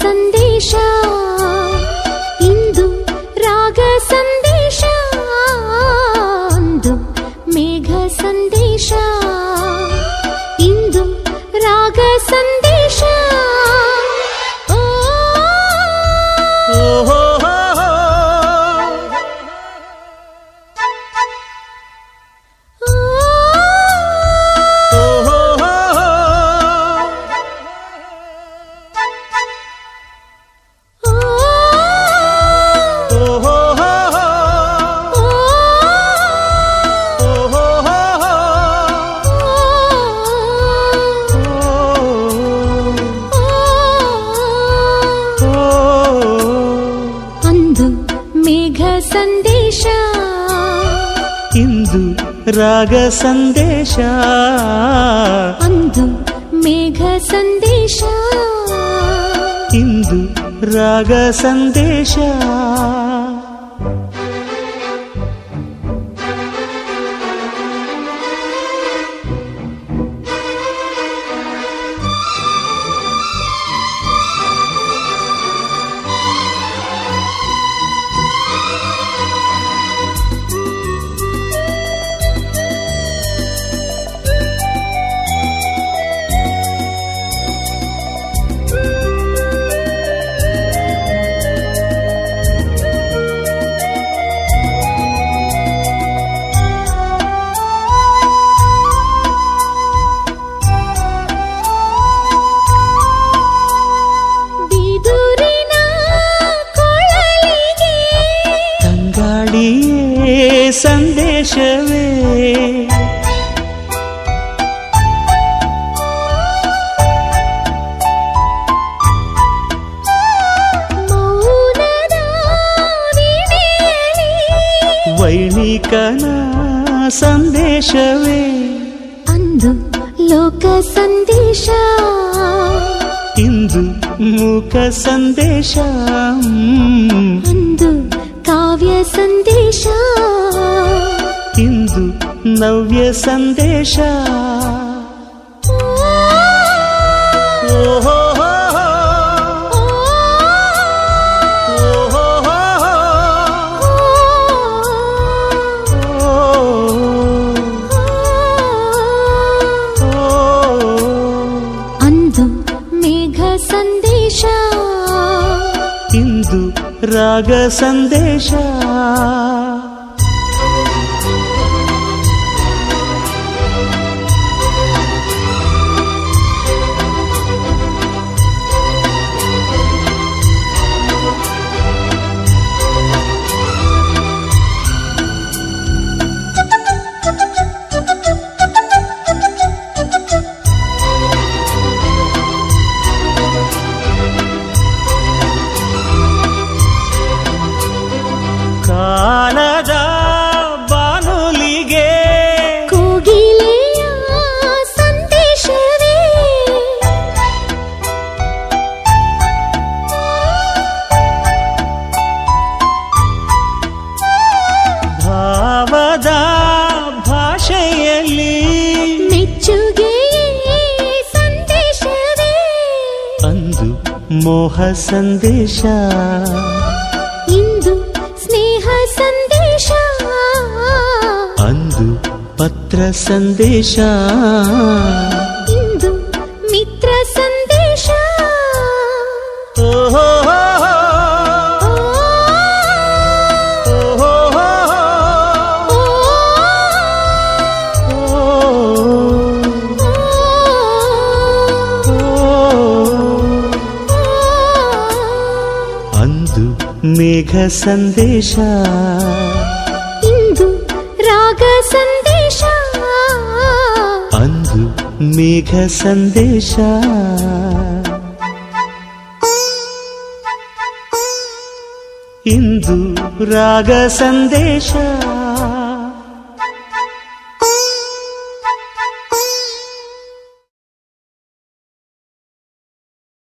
ಸಂದೇಶ ಇಂದು ರಾಗ ಸಂದೇಶ ಅಂದು ಮೇಘ ಸಂದೇಶ ಇಂದು ರಾಗ ಸಂದೇಶ ಓ, ಓಹೋ ಓ, ಓ, ಓ, ಅಂದು ಮೇಘ ಸಂದೇಶ ಇಂದು ರಾಗ ಸಂದೇಶ ಅಂದು ಮೇಘ ಸಂದೇಶ ಇಂದು ರಾಗ ಸಂದೇಶ ಬಿದುರಿನ ಕೊಳಲಿಗೆ ತಂಗಾಳಿಯೇ ಸಂದೇಶವೇ ಮೌನದ ವೀಣೆಯಲ್ಲಿ ವೈಣಿಕನ ಸಂದೇಶವೇ ಅಂದು ಲೋಕ ಸಂದೇಶ ಇಂದು ಮೂಕ ಸಂದೇಶ ಹ್ಮ್. ಅಂದು ಕಾವ್ಯ ಸಂದೇಶ ಇಂದು ನವ್ಯ ಸಂದೇಶ ಓಹೋ ಅಂದು ಮೇಘ ಸಂದೇಶ ಇಂದು ರಾಗ ಸಂದೇಶ ಕಾಲದ ಬಾನುಲಿಗೆ ಕೋಗಿಲೆಯ ಸಂದೇಶವೇ ಭಾವದ ಭಾಷೆಯಲ್ಲಿ ಮೆಚ್ಚುಗೆಯೇ ಸಂದೇಶವೇ ಅಂದು ಮೋಹ ಸಂದೇಶ ಇಂದು ಸ್ನೇಹ ಸಂದೇಶ ಅಂದು ಪತ್ರ ಸಂದೇಶ ಇಂದು ಮಿತ್ರ ಸಂದೇಶ ಓಹೋ ಓ, ಓಹೋ ಅಂದು ಮೇಘ ಸಂದೇಶ ಇಂದು ರಾಗ ಸಂದೇಶ ಅಂದು ಮೇಘ ಸಂದೇಶ ಇಂದು ರಾಗ ಸಂದೇಶ